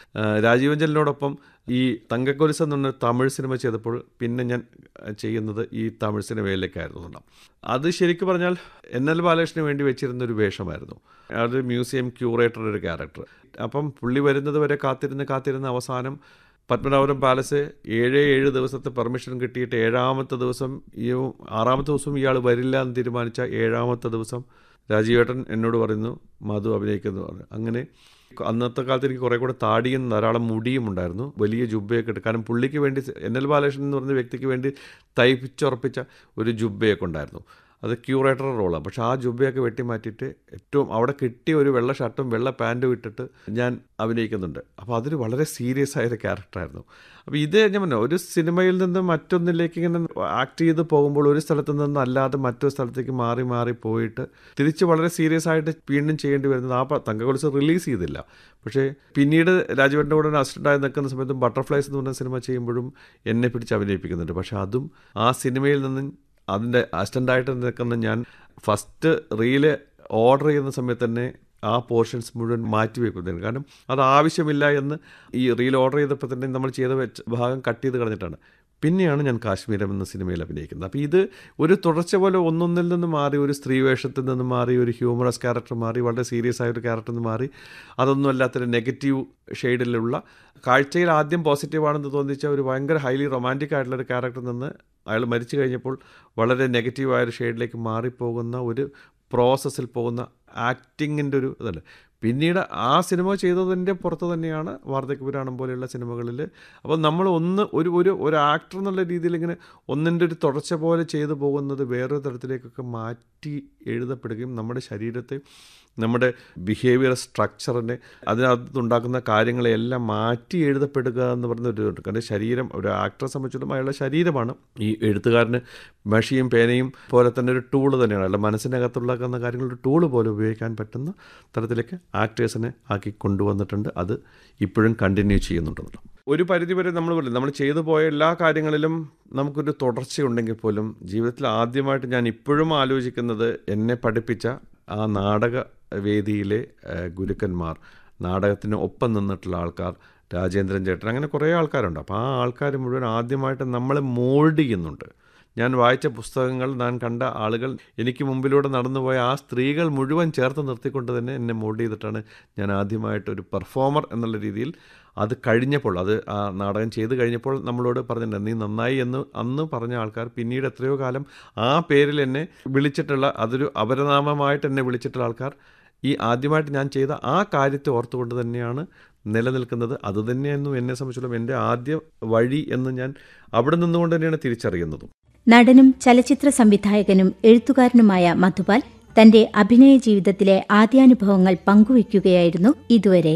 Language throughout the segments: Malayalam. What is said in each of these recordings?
ആ, രാജീവഞ്ചലിനോടൊപ്പം ഈ തങ്കക്കൊലിസ് എന്ന് പറഞ്ഞ തമിഴ് സിനിമ ചെയ്തപ്പോൾ പിന്നെ ഞാൻ ചെയ്യുന്നത് ഈ തമിഴ് സിനിമയിലേക്കായിരുന്നു എന്നുള്ളത്. അത് ശരിക്കും പറഞ്ഞാൽ എൻ എൽ ബാലകൃഷ്ണന് വേണ്ടി വെച്ചിരുന്ന ഒരു വേഷമായിരുന്നു അത് മ്യൂസിയം ക്യൂറേറ്റർ ഒരു ക്യാരക്ടർ അപ്പം പുള്ളി വരുന്നത് വരെ കാത്തിരുന്ന് കാത്തിരുന്ന് അവസാനം പത്മനാഭപുരം പാലസ് ഏഴ് ഏഴ് ദിവസത്തെ പെർമിഷൻ കിട്ടിയിട്ട് ഏഴാമത്തെ ദിവസം ഈ ആറാമത്തെ ദിവസം ഇയാൾ വരില്ല എന്ന് തീരുമാനിച്ച ഏഴാമത്തെ ദിവസം രാജീവേട്ടൻ എന്നോട് പറയുന്നു മധു അഭിനയിക്കുന്നു പറഞ്ഞു അങ്ങനെ അന്നത്തെ കാലത്ത് എനിക്ക് കുറേ കൂടെ താടിയും ധാരാളം മുടിയും ഉണ്ടായിരുന്നു വലിയ ജുബ്ബയൊക്കെ ഇട്ട് കാരണം പുള്ളിക്ക് വേണ്ടി എൻ എൽ ബാലകൃഷ്ണൻ എന്ന് പറഞ്ഞ വ്യക്തിക്ക് വേണ്ടി തയ്പ്പിച്ചുറപ്പിച്ച ഒരു ജുബ്ബയൊക്കെ ഉണ്ടായിരുന്നു അത് ക്യൂറേറ്റർ റോളാണ് പക്ഷേ ആ ജുബ്ബയൊക്കെ വെട്ടി മാറ്റിയിട്ട് ഏറ്റവും അവിടെ കിട്ടിയ ഒരു വെള്ള ഷർട്ടും വെള്ള പാൻറ്റും ഇട്ടിട്ട് ഞാൻ അഭിനയിക്കുന്നുണ്ട് അപ്പോൾ അതൊരു വളരെ സീരിയസ് ആയൊരു ക്യാരക്ടറായിരുന്നു അപ്പോൾ ഇത് ഞാൻ പറഞ്ഞു ഒരു സിനിമയിൽ നിന്ന് മറ്റൊന്നിലേക്ക് ഇങ്ങനെ ആക്ട് ചെയ്ത് പോകുമ്പോൾ ഒരു സ്ഥലത്ത് നിന്ന് അല്ലാതെ മറ്റൊരു സ്ഥലത്തേക്ക് മാറി മാറി പോയിട്ട് തിരിച്ച് വളരെ സീരിയസ് ആയിട്ട് വീണ്ടും ചെയ്യേണ്ടി വരുന്നത് ആ പ- തങ്കക്കൊലിസ് റിലീസ് ചെയ്തില്ല പക്ഷേ പിന്നീട് രാജുവേട്ടൻ്റെ കൂടെ അസിസ്റ്റൻ്റായി നിൽക്കുന്ന സമയത്തും ബട്ടർഫ്ലൈസ് എന്ന് പറഞ്ഞ സിനിമ ചെയ്യുമ്പോഴും എന്നെ പിടിച്ച് അഭിനയിപ്പിക്കുന്നുണ്ട് പക്ഷേ അതും ആ സിനിമയിൽ നിന്ന് അതിൻ്റെ അസിസ്റ്റൻ്റായിട്ട് നിൽക്കുന്ന ഞാൻ ഫസ്റ്റ് റീല് ഓർഡർ ചെയ്യുന്ന സമയത്ത് തന്നെ ആ പോർഷൻസ് മുഴുവൻ മാറ്റി വെക്കുന്നതിന് കാരണം അത് ആവശ്യമില്ല എന്ന് ഈ റീൽ ഓർഡർ ചെയ്തപ്പോൾ തന്നെ നമ്മൾ ചെയ്ത വെച്ച ഭാഗം കട്ട് ചെയ്ത് കളഞ്ഞിട്ടാണ് പിന്നെയാണ് ഞാൻ കാശ്മീരം എന്ന സിനിമയിൽ അഭിനയിക്കുന്നത് അപ്പോൾ ഇത് ഒരു തുടർച്ച പോലെ ഒന്നൊന്നിൽ നിന്ന് മാറി ഒരു സ്ത്രീ വേഷത്തിൽ നിന്ന് മാറി ഒരു ഹ്യൂമറസ് ക്യാരക്ടർ മാറി വളരെ സീരിയസ് ആയ ഒരു ക്യാരക്ടർ നിന്ന് മാറി അതൊന്നും അല്ലാത്തൊരു നെഗറ്റീവ് ഷെയ്ഡിലുള്ള കാഴ്ചയിൽ ആദ്യം പോസിറ്റീവാണെന്ന് തോന്നിച്ച ഒരു ഭയങ്കര ഹൈലി റൊമാൻറ്റിക് ആയിട്ടുള്ള ഒരു ക്യാരക്ടറിൽ നിന്ന് അയാൾ മരിച്ചു കഴിഞ്ഞപ്പോൾ വളരെ നെഗറ്റീവായ ഒരു ഷെയ്ഡിലേക്ക് മാറിപ്പോകുന്ന ഒരു പ്രോസസ്സിൽ പോകുന്ന ആക്ടിങ്ങിൻ്റെ ഒരു ഇതല്ല പിന്നീട് ആ സിനിമ ചെയ്തതിൻ്റെ പുറത്ത് തന്നെയാണ് വാർദ്ധക്യപുരാണം പോലെയുള്ള സിനിമകളിൽ അപ്പോൾ നമ്മൾ ഒന്ന് ഒരു ഒരു ഒരു ആക്ടർ എന്നുള്ള രീതിയിൽ ഇങ്ങനെ ഒന്നിൻ്റെ ഒരു തുടർച്ച പോലെ ചെയ്തു പോകുന്നത് വേറൊരു തരത്തിലേക്കൊക്കെ മാറ്റി എഴുതപ്പെടുകയും നമ്മുടെ ശരീരത്തെ നമ്മുടെ ബിഹേവിയർ സ്ട്രക്ചറിനെ അതിനകത്തുണ്ടാക്കുന്ന കാര്യങ്ങളെല്ലാം മാറ്റി എഴുതപ്പെടുക എന്ന് പറയുന്ന ഒരു ഇതുണ്ട് കാരണം ശരീരം ഒരു ആക്ടറെ സംബന്ധിച്ചിടത്തോളം അയാളുടെ ശരീരമാണ് ഈ എഴുത്തുകാരന് മഷിയും പേനയും പോലെ തന്നെ ഒരു ടൂള് തന്നെയാണ് അയാളുടെ മനസ്സിനകത്തുള്ള കാര്യങ്ങൾ ഒരു ടൂള് പോലെ ഉപയോഗിക്കാൻ പറ്റുന്ന തരത്തിലേക്ക് ആക്ടേഴ്സിനെ ആക്കി കൊണ്ടുവന്നിട്ടുണ്ട് അത് ഇപ്പോഴും കണ്ടിന്യൂ ചെയ്യുന്നുണ്ടെന്നുള്ളത് ഒരു പരിധിവരെ നമ്മൾ പറയും നമ്മൾ ചെയ്തു പോയ എല്ലാ കാര്യങ്ങളിലും നമുക്കൊരു തുടർച്ചയുണ്ടെങ്കിൽ പോലും ജീവിതത്തിൽ ആദ്യമായിട്ട് ഞാൻ ഇപ്പോഴും ആലോചിക്കുന്നത് എന്നെ പഠിപ്പിച്ച ആ നാടക വേദിയിലെ ഏഹ്, ഗുരുക്കന്മാർ നാടകത്തിന് ഒപ്പം നിന്നിട്ടുള്ള ആൾക്കാർ രാജേന്ദ്രൻ ചേട്ടൻ അങ്ങനെ കുറേ ആൾക്കാരുണ്ട് അപ്പോൾ ആ ആൾക്കാർ മുഴുവൻ ആദ്യമായിട്ട് നമ്മളെ മോൾഡ് ചെയ്യുന്നുണ്ട് ഞാൻ വായിച്ച പുസ്തകങ്ങൾ ഞാൻ കണ്ട ആളുകൾ എനിക്ക് മുമ്പിലൂടെ നടന്നുപോയ ആ സ്ത്രീകൾ മുഴുവൻ ചേർത്ത് നിർത്തിക്കൊണ്ട് തന്നെ എന്നെ മോൾഡ് ചെയ്തിട്ടാണ് ഞാൻ ആദ്യമായിട്ട് ഒരു പെർഫോമർ എന്നുള്ള രീതിയിൽ അത് കഴിഞ്ഞപ്പോൾ അത് ആ നാടകം ചെയ്ത് കഴിഞ്ഞപ്പോൾ നമ്മളോട് പറഞ്ഞിട്ടുണ്ട് നീ നന്നായി എന്ന് അന്ന് പറഞ്ഞ ആൾക്കാർ പിന്നീട് എത്രയോ കാലം ആ പേരിൽ എന്നെ വിളിച്ചിട്ടുള്ള അതൊരു അപരനാമമായിട്ട് എന്നെ വിളിച്ചിട്ടുള്ള ആൾക്കാർ ഈ ആദ്യമായിട്ട് ഞാൻ ചെയ്ത ആ കാര്യത്തെ ഓർത്തുകൊണ്ട് തന്നെയാണ് നിലനിൽക്കുന്നത് അത് തന്നെയായിരുന്നു എന്നെ സംബന്ധിച്ചിടത്തോളം എൻ്റെ ആദ്യ വഴി എന്ന് ഞാൻ അവിടെ നിന്നുകൊണ്ട് തന്നെയാണ് തിരിച്ചറിയുന്നതും നടനും ചലച്ചിത്ര സംവിധായകനും എഴുത്തുകാരനുമായ മധുപാൽ തന്റെ അഭിനയ ജീവിതത്തിലെ ആദ്യാനുഭവങ്ങൾ പങ്കുവയ്ക്കുകയായിരുന്നു ഇതുവരെ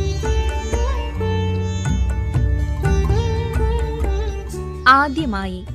ആദ്യമായി